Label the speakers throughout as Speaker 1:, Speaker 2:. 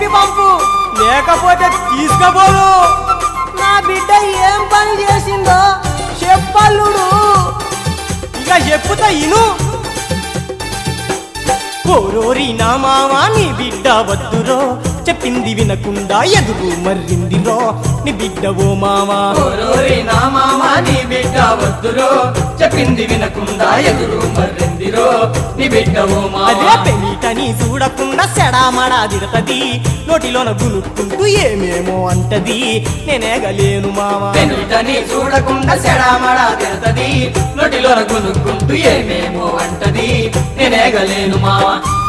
Speaker 1: చెప్పి పంపు లేకపోతే తీసుకపోను
Speaker 2: నా బిడ్డ ఏం పని చేసిందో చెప్పల్లుడు
Speaker 1: ఇక చెప్పుతా ఇను కోరోరి నా మామ నీ బిడ్డ వద్దురో చెప్పింది వినకుండా ఎదురు మర్రిందిరో నీ బిడ్డ ఓ మామా
Speaker 3: ఓరోరి నా మామ నీ బిడ్డ వద్దురో చెప్పింది వినకుండా ఎదురు మర్రిందిరో నీ బిడ్డ ఓ
Speaker 1: అదే
Speaker 3: మామ
Speaker 1: పెళ్ళిటని చూడకుండా సెడామడా దిడతది నోటిలోన గునుక్కుంటూ ఏమేమో అంటది నేనేగలేను మామ
Speaker 3: పెనుటని చూడకుండా సెడామడా తిడతది నోటిలో కొనుక్కుంటూ ఏమేమో అంటది నేనేగలేను మామ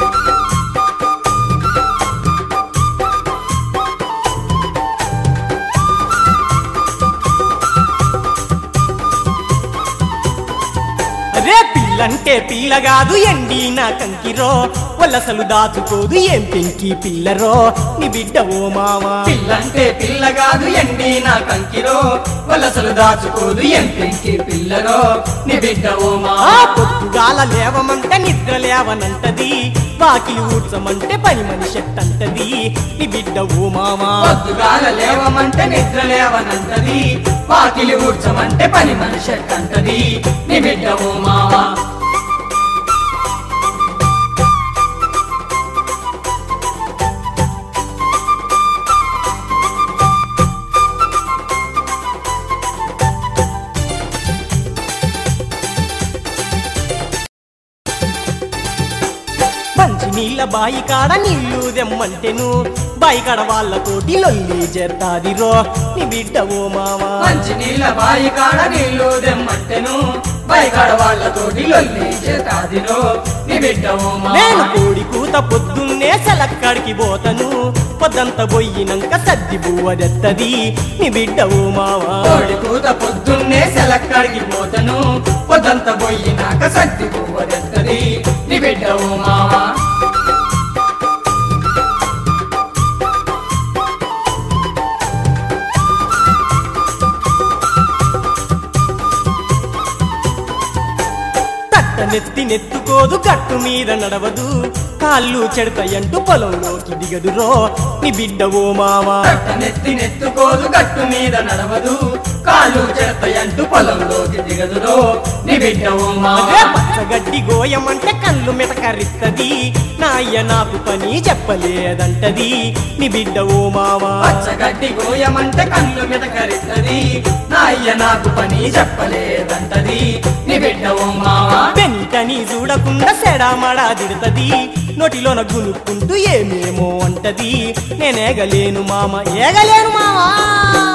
Speaker 1: అదే పిల్లంటే పిల్ల కాదు ఎండి నా కంకిరో వలసలు దాచుకోదు ఏం పెంకి పిల్లరో నీ బిడ్డ ఓ మామా
Speaker 3: పిల్లంటే పిల్ల కాదు ఎండి నా కంకిరో వలసలు దాచుకోదు ఎం పెంకి పిల్లరో నీ బిడ్డ ఓ
Speaker 1: ఆ
Speaker 3: మామ
Speaker 1: పొద్దుగాల లేవమంటే నిద్ర లేవనంటది వాకిలి ఊడ్చమంటే పని మనిషి అంటది నీ బిడ్డ ఓ మామా
Speaker 3: పొద్దుగాల లేవమంటే నిద్ర లేవనంటది వాకిలి ఊడ్చమంటే పని మనిషి అంటది నీ బిడ్డ ఓ మామ
Speaker 1: మంచి నీళ్ళ బాయి కాడ నీళ్లు దెమ్మంటెను బాయి కాడ వాళ్ళతోటి లొల్లి చేస్తాదిరో నీ బిడ్డ ఓ మామా
Speaker 3: మంచి నీళ్ళ బాయి కాడ నీళ్లు దెమ్మంటెను బయకాడ వాళ్ళతోటి లొల్లి చేతాదిరో నీ బిడ్డ ఓ
Speaker 1: నేను
Speaker 3: మామ
Speaker 1: కోడి కూత పొద్దున్నే సెలక్కడికి పోతను పొద్దంత పోయినంక సద్ది బువ్వదెత్తది నీ బిడ్డ ఓ మావా
Speaker 3: కోడి కూత పొద్దున్నే సెలక్కడికి పోతను పొద్దంత పోయినాక సత్తి పువ్వదెత్తది నీ బిడ్డ ఓ మామ
Speaker 1: తట్ట నెత్తి నెత్తుకోదు గట్టు మీద నడవదు కాళ్ళు చెడతాయంటూ పొలంలోకి దిగదురో నీ బిడ్డ ఓ మావా
Speaker 3: కట్ట నెత్తి నెత్తుకోదు గట్టు మీద నడవదు కాళ్ళు చెడతాయంటూ పొలంలోకి దిగదురో నీ బిడ్డ ఓ
Speaker 1: అదే
Speaker 3: మామ
Speaker 1: పచ్చగడ్డి గోయమంటే కళ్ళు మిటకరిత్తది నా అయ్య నాకు పని చెప్పలేదంటది నీ బిడ్డ ఓ మావా
Speaker 3: పచ్చగడ్డి గోయమంటే కళ్ళు మిటకరిత్తది నా అయ్య నాకు పని చెప్పలేదంటది నీ బిడ్డ ఓ మామ
Speaker 1: పెంటని చూడకుండా సెడామడా దిడుతది నోటిలోన గునుక్కుంటూ ఏమేమో అంటది నేనేగలేను మామ ఏగలేను మావా